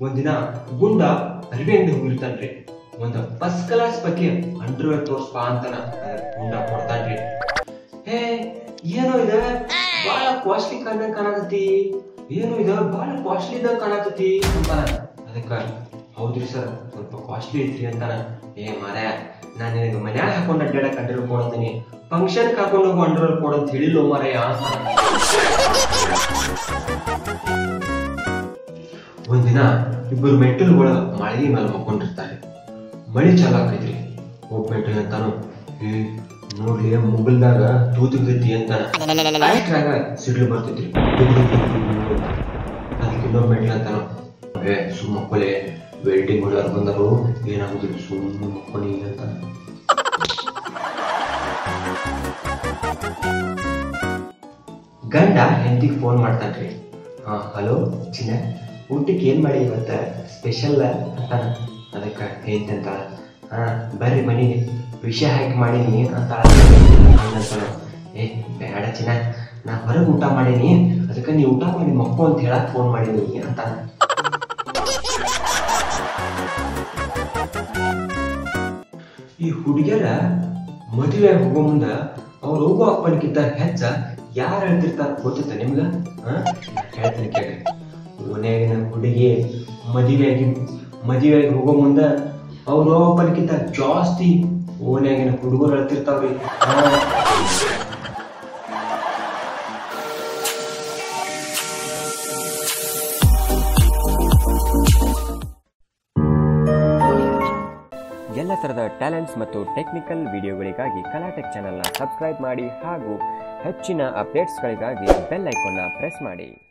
ಒಂದಿನ ಗುಂಡ ಅರಿವಿ ಅಂಗಡಿ ಹೋಗಿರ್ತಾನ್ರಿ ಒಂದ್ ಫಸ್ಟ್ ಕ್ಲಾಸ್ ಬಗ್ಗೆ ಅಂಡರ್ವೇರ್ ತೋರ್ಸ್ಪ ಅಂತಾನ ಅದಕ್ ಗುಂಡ ಕೊಡ್ತಾನ್ರಿ ಹೇ ಏನೋ ಇದ ಬಾಳ ಕಾಸ್ಟ್ಲಿ ಕಂಡಂಗ್ ಕಾಣಕತ್ತಿ ಏನು ಇದ ಬಾಳ ಕಾಸ್ಟ್ಲಿ ಇದ್ದಂಗ್ ಕಾಣಕತ್ತಿ ಅಂತಾನ ಅದಕ್ಕ ಹೌದ್ರಿ ಸರ್ ಸ್ವಲ್ಪ ಕಾಸ್ಟ್ಲಿ ಐತ್ರಿ ಅಂತಾನ ಏ ಮಾರಾಯ ನಾನು ನಿನಗೆ ಮನ್ಯಾಗ ಹಾಕೊಂಡ್ ಅಡ್ಡಾಡಕ್ ಅಂಡರ್ ಕೊಡತೀನಿ ಫಂಕ್ಷನ್ ಹಾಕೊಂಡು ಹೋಗೋ ಅಂಡರ್ ಕೊಡಂತ ಹೇಳಿಲ್ಲ ಮಾರಾಯ ಅಂತಾನ ಒಂದಿನ ಇಬ್ಬರು ಮೆಟ್ಟಲುಗಳು ಮಳೆಗೆ ಮೇಲೆ ಮಕ್ಕೊಂಡಿರ್ತಾರೆ ಮಳಿ ಚಾಲು ಆಕೈತ್ರಿ ಒಬ್ಬ ಮೆಟ್ಟಲ್ ಅಂತಾನು ಏ ನೋಡ್ಲಿ ಮುಗಲ್ದಾಗ ತೂತಿಗ್ತೈತಿ ಅಂತಾನ ಅಷ್ಟ್ರಾಗ ಸಿಡ್ಲು ಬರ್ತೈತ್ರಿ ಡುಗ್ ಡುಗ್ ಡುಗ್ ಡುಗ್ ಡುಗ್ ಅಂತ. ಅದಕ್ಕೆ ಇನ್ನೊಬ್ಬ ಮೆಟ್ಲ್ ಅಂತಾನು ಏ ಸುಮ್ಮ ಮಕ್ಕಳೇ ವೆಲ್ಡಿಂಗ್ ಹೊಡೆಯೋರು ಬಂದರು ಏನಾಗುದಿಲ್ಲ ಸುಮ್ಮನೆ ಮಕ್ಕಳಿ ಅಂತ ಗಂಡ ಹೆಂಡತಿಗೆ ಫೋನ್ ಮಾಡ್ತಾನ್ರಿ ಹಾ ಹಲೋ ಚಿನ್ನ ಊಟಕ್ಕೆ ಏನ್ ಮಾಡಿ ಇವತ್ತ ಸ್ಪೆಷಲ್ ಅಂತಾನ ಅದಕ್ಕ ಹೆಂಡತಿ ಅಂತಾಳ ಹಾ ಬರ್ರಿ ಮನೆಗೆ ವಿಷಯ ಹಾಕಿ ಮಾಡೀನಿ ಅಂತಾಳ ಅಂತಾಳ ಏ ಬೇಡ ಚಿನ್ನ ನಾ ಹೊರಗೆ ಊಟ ಮಾಡೀನಿ ಅದಕ್ಕೆ ನೀ ಊಟ ಮಾಡಿ ಮಕ್ಕಳು ಅಂತ ಹೇಳಕ್ ಫೋನ್ ಮಾಡೀನಿ ಅಂತಾನ ಈ ಹುಡುಗಿಯರ ಮದುವೆ ಹೋಗೋ ಮುಂದ ಅವ್ರು ಹೋಗೋ ಅಪ್ಪನಿಗಿಂತ ಹೆಚ್ಚ ಯಾರು ಹೇಳ್ತಿರ್ತಾರ ಗೊತ್ತಿತ್ತ ನಿಮ್ಗ ಹಾ? ಹೇಳ್ತೀನಿ ಕೇಳಿ ಓನ್ಯಾಗಿನ ಹುಡುಗಿ ಮದುವೆಯಾಗಿ ಮದುವೆಯಾಗಿ ಹೋಗೋ ಮುಂದ ಅವ್ರು ಅಪ್ಪನಿಗಿಂತ ಜಾಸ್ತಿ ಓನ್ಯಾಗಿನ ಹುಡುಗರು ಹೇಳ್ತಿರ್ತಾವ್ರಿ ಹಾ. ಎಲ್ಲ ಥರದ ಟ್ಯಾಲೆಂಟ್ಸ್ ಮತ್ತು ಟೆಕ್ನಿಕಲ್ ವಿಡಿಯೋಗಳಿಗಾಗಿ ಕಲಾಟೆಕ್ ಚಾನಲ್ನ ಸಬ್ಸ್ಕ್ರೈಬ್ ಮಾಡಿ ಹಾಗೂ ಹೆಚ್ಚಿನ ಅಪ್ಡೇಟ್ಸ್ಗಳಿಗಾಗಿ ಬೆಲ್ ಐಕಾನ್ನ ಪ್ರೆಸ್ ಮಾಡಿ